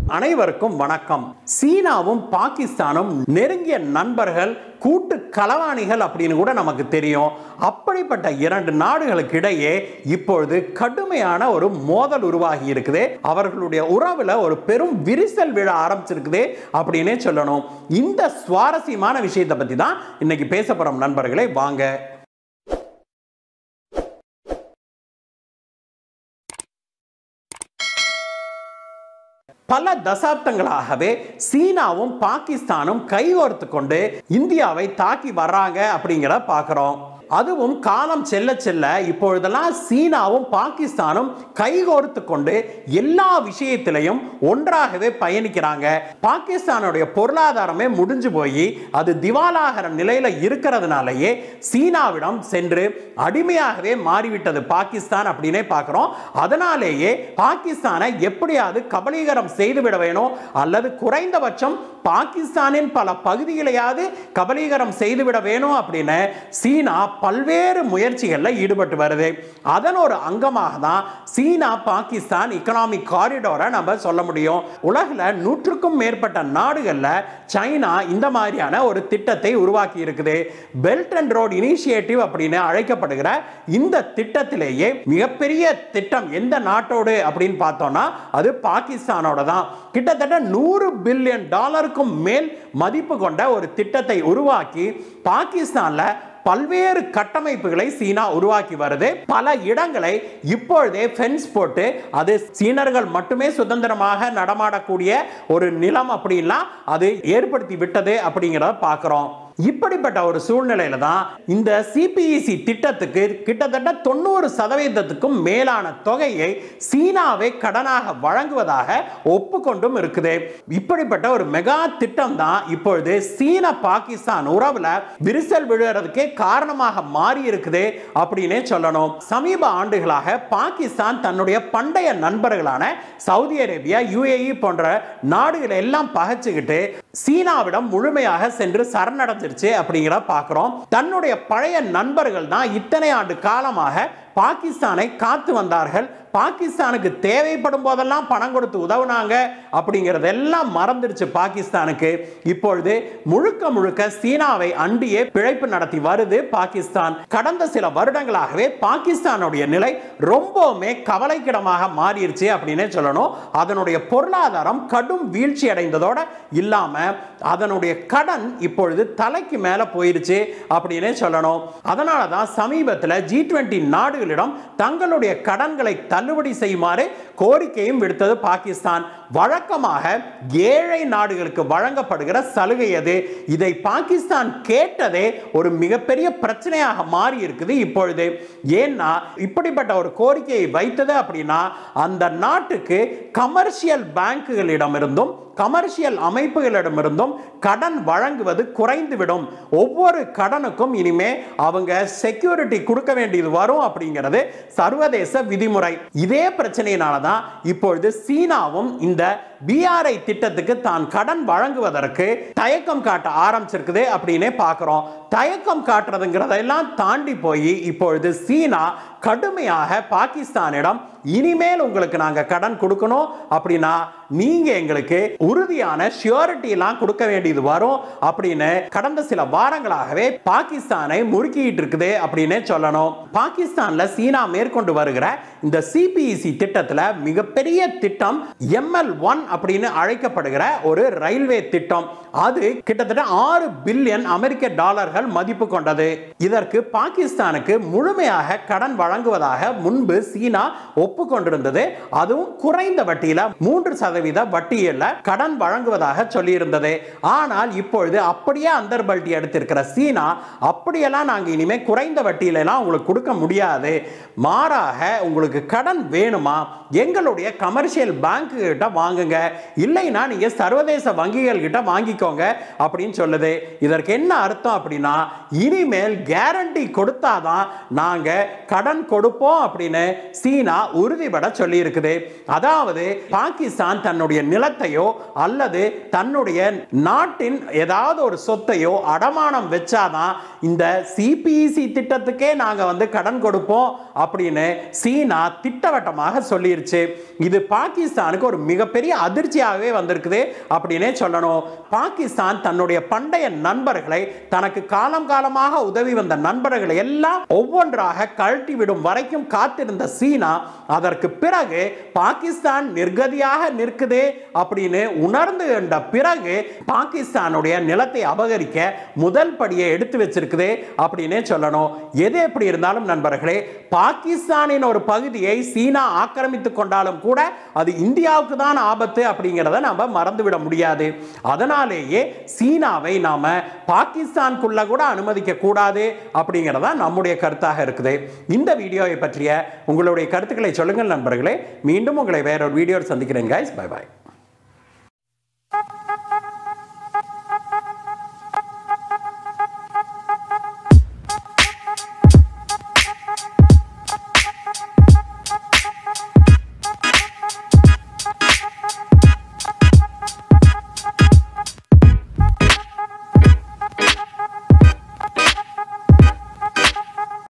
அனைவருக்கும் வணக்கம் சீனாவும் பாகிஸ்தானும் நெருங்கிய நண்பர்கள் கூட்டு களவாணிகள் அப்படின்னு கூட நமக்கு தெரியும் அப்படிப்பட்ட இரண்டு நாடுகளுக்கு இடையே இப்பொழுது கடுமையான ஒரு மோதல் உருவாகி இருக்குது அவர்களுடைய உறவுல ஒரு பெரும் விரிசல் விழ ஆரம்பிச்சிருக்குது அப்படின்னே சொல்லணும் இந்த சுவாரஸ்யமான விஷயத்தை பத்தி தான் இன்னைக்கு பேச போறோம் நண்பர்களே வாங்க பல தசாப்தங்களாகவே சீனாவும் பாகிஸ்தானும் கைகோர்த்து கொண்டு இந்தியாவை தாக்கி வர்றாங்க அப்படிங்கிறத பார்க்குறோம் அதுவும் காலம் செல்ல செல்ல இப்பொழுதெல்லாம் சீனாவும் பாகிஸ்தானும் கைகோர்த்து கொண்டு எல்லா விஷயத்திலையும் ஒன்றாகவே பயணிக்கிறாங்க பாகிஸ்தானுடைய பொருளாதாரமே முடிஞ்சு போய் அது திவாலாகிற நிலையில இருக்கிறதுனாலயே சீனாவிடம் சென்று அடிமையாகவே மாறிவிட்டது பாகிஸ்தான் அப்படின்னே பார்க்கிறோம் அதனாலேயே பாகிஸ்தானை எப்படியாவது கபலீகரம் செய்துவிட வேணும் அல்லது குறைந்தபட்சம் பாகிஸ்தானின் பல பகுதிகளையாவது கபலீகரம் செய்துவிட வேணும் அப்படின்னு சீனா பல்வேறு முயற்சிகளில் ஈடுபட்டு வருது அதன் ஒரு அங்கமாக தான் சீனா பாகிஸ்தான் இக்கனாமிக் காரிடோரை நம்ம சொல்ல முடியும் உலகில் நூற்றுக்கும் மேற்பட்ட நாடுகளில் சைனா இந்த மாதிரியான ஒரு திட்டத்தை உருவாக்கி இருக்குது பெல்ட் அண்ட் ரோட் இனிஷியேட்டிவ் அப்படின்னு அழைக்கப்படுகிற இந்த திட்டத்திலேயே மிகப்பெரிய திட்டம் எந்த நாட்டோடு அப்படின்னு பார்த்தோம்னா அது பாகிஸ்தானோட தான் கிட்டத்தட்ட நூறு பில்லியன் டாலருக்கும் மேல் மதிப்பு கொண்ட ஒரு திட்டத்தை உருவாக்கி பாகிஸ்தான்ல பல்வேறு கட்டமைப்புகளை சீனா உருவாக்கி வருது பல இடங்களை இப்பொழுதே ஃபென்ஸ் போட்டு அது சீனர்கள் மட்டுமே சுதந்திரமாக நடமாடக்கூடிய ஒரு நிலம் அப்படின்லாம் அது ஏற்படுத்தி விட்டது அப்படிங்கிறத பார்க்கிறோம் இப்படிப்பட்ட ஒரு சூழ்நிலையில தான் இந்த சிபிஇசி திட்டத்துக்கு கிட்டத்தட்ட தொண்ணூறு சதவீதத்துக்கும் மேலான தொகையை சீனாவை கடனாக வழங்குவதாக ஒப்புக்கொண்டும் இருக்குது இப்படிப்பட்ட ஒரு மெகா திட்டம் தான் இப்பொழுது சீன பாகிஸ்தான் உறவுல விரிசல் விழுறதுக்கே காரணமாக மாறி இருக்குது அப்படின்னே சொல்லணும் சமீப ஆண்டுகளாக பாகிஸ்தான் தன்னுடைய பண்டைய நண்பர்களான சவுதி அரேபியா யுஏஇ போன்ற நாடுகளை எல்லாம் பகைச்சுக்கிட்டு சீனாவிடம் முழுமையாக சென்று சரணடைஞ்சிருச்சு அப்படிங்கிற பார்க்கிறோம் தன்னுடைய பழைய நண்பர்கள் தான் இத்தனை ஆண்டு காலமாக பாகிஸ்தானை காத்து வந்தார்கள் பாகிஸ்தானுக்கு தேவைப்படும் போதெல்லாம் பணம் கொடுத்து உதவுனாங்க அப்படிங்கிறதெல்லாம் மறந்துடுச்சு பாகிஸ்தானுக்கு இப்பொழுது முழுக்க முழுக்க சீனாவை அண்டியே பிழைப்பு நடத்தி வருது பாகிஸ்தான் கடந்த சில வருடங்களாகவே பாகிஸ்தானுடைய நிலை ரொம்பவுமே கவலைக்கிடமாக மாறிடுச்சு அப்படின்னே சொல்லணும் அதனுடைய பொருளாதாரம் கடும் வீழ்ச்சி அடைந்ததோட இல்லாம அதனுடைய கடன் இப்பொழுது தலைக்கு மேல போயிருச்சு அப்படின்னே சொல்லணும் அதனால தான் சமீபத்தில் ஜி டுவெண்ட்டி நாடுகளிடம் தங்களுடைய கடன்களை தள்ளுபடி செய்யுமாறு கோரிக்கையும் விடுத்தது பாகிஸ்தான் வழக்கமாக ஏழை நாடுகளுக்கு வழங்கப்படுகிற சலுகை அது இதை பாகிஸ்தான் கேட்டதே ஒரு மிகப்பெரிய பிரச்சனையாக மாறி இருக்குது இப்பொழுது ஏன்னா இப்படிப்பட்ட ஒரு கோரிக்கையை வைத்தது அப்படின்னா அந்த நாட்டுக்கு கமர்ஷியல் பேங்குகளிடமிருந்தும் கமர்ஷியல் அமைப்புகளிடமிருந்தும் கடன் வழங்குவது குறைந்துவிடும் ஒவ்வொரு கடனுக்கும் இனிமே அவங்க செக்யூரிட்டி கொடுக்க வேண்டியது வரும் அப்படிங்கிறது சர்வதேச விதிமுறை இதே பிரச்சனையினால தான் இப்பொழுது சீனாவும் இந்த பிஆர்ஐ திட்டத்துக்கு தான் கடன் வழங்குவதற்கு தயக்கம் காட்ட ஆரம்பிச்சிருக்குது அப்படின்னே பார்க்கிறோம் தயக்கம் காட்டுறதுங்கிறதெல்லாம் தாண்டி போய் இப்பொழுது சீனா கடுமையாக பாகிஸ்தானிடம் இனிமேல் உங்களுக்கு நாங்க கடன் கொடுக்கணும் அப்படின்னா நீங்க எங்களுக்கு உறுதியான ஷியோரிட்டி எல்லாம் கொடுக்க வேண்டியது வரும் அப்படின்னு கடந்த சில வாரங்களாகவே பாகிஸ்தானை முறுக்கிட்டு இருக்குது அப்படின்னு சொல்லணும் பாகிஸ்தான்ல சீனா மேற்கொண்டு வருகிற இந்த சிபிஇசி திட்டத்துல மிகப்பெரிய திட்டம் எம்எல் ஒன் அப்படின்னு அழைக்கப்படுகிற ஒரு ரயில்வே திட்டம் அது கிட்டத்தட்ட ஆறு பில்லியன் அமெரிக்க டாலர்கள் மதிப்பு கொண்டது இதற்கு பாகிஸ்தானுக்கு முழுமையாக கடன் வழங்குவதாக முன்பு சீனா ஒப்புக்கொண்டிருந்தது அதுவும் குறைந்த வட்டியில மூன்று சதவீத வட்டியில் கடன் வழங்குவதாக சொல்லியிருந்தது ஆனால் இப்பொழுது அப்படியே அந்தர்பல்ட்டி எடுத்திருக்கிற சீனா அப்படியெல்லாம் நாங்கள் இனிமே குறைந்த வட்டியில எல்லாம் உங்களுக்கு கொடுக்க முடியாது மாறாக உங்களுக்கு கடன் வேணுமா எங்களுடைய கமர்ஷியல் பேங்க் கிட்ட வாங்குங்க இல்லைன்னா நீங்க சர்வதேச வங்கிகள் கிட்ட வாங்கிக்கோங்க அப்படின்னு சொல்லுது இதற்கு என்ன அர்த்தம் அப்படின்னா இனிமேல் கேரண்டி கொடுத்தாதான் நாங்க கடன் கொடுப்போம் அப்படின்னு சீனா உறுதிபட சொல்லி இருக்குது அதாவது பாகிஸ்தான் தன்னுடைய நிலத்தையோ அல்லது தன்னுடைய நாட்டின் ஏதாவது ஒரு சொத்தையோ அடமானம் வச்சாதான் இந்த சிபிஇசி திட்டத்துக்கே நாங்க வந்து கடன் கொடுப்போம் அப்படின்னு சீனா திட்டவட்டமாக சொல்லிருச்சு இது பாகிஸ்தானுக்கு ஒரு மிகப்பெரிய அதிர்ச்சியாகவே வந்திருக்குது அப்படின்னே சொல்லணும் பாகிஸ்தான் தன்னுடைய பண்டைய நண்பர்களை தனக்கு காலம் காலமாக உதவி வந்த நண்பர்களை எல்லாம் ஒவ்வொன்றாக கழட்டி விடும் வரைக்கும் காத்திருந்த சீனா அதற்கு பிறகு பாகிஸ்தான் நிர்கதியாக நிற்குதே அப்படின்னு உணர்ந்து கொண்ட பிறகு பாகிஸ்தானுடைய நிலத்தை அபகரிக்க முதல் படியை எடுத்து வச்சிருக்குதே அப்படின்னே சொல்லணும் எது எப்படி இருந்தாலும் நண்பர்களே பாகிஸ்தானின் ஒரு பகுதியை சீனா ஆக்கிரமித்துக் கொண்டாலும் கூட அது இந்தியாவுக்கு தான் ஆபத்து அப்படிங்கிறத நம்ம மறந்துவிட முடியாது அதனாலேயே சீனாவை நாம பாகிஸ்தானுக்குள்ள கூட அனுமதிக்க கூடாது அப்படிங்கிறதா நம்முடைய கருத்தாக இருக்குது இந்த வீடியோவை பற்றிய உங்களுடைய கருத்துக்களை சொல்லுங்கள் நண்பர்களே மீண்டும் உங்களை வேறொரு வீடியோ சந்திக்கிறேன் guys பை பாய்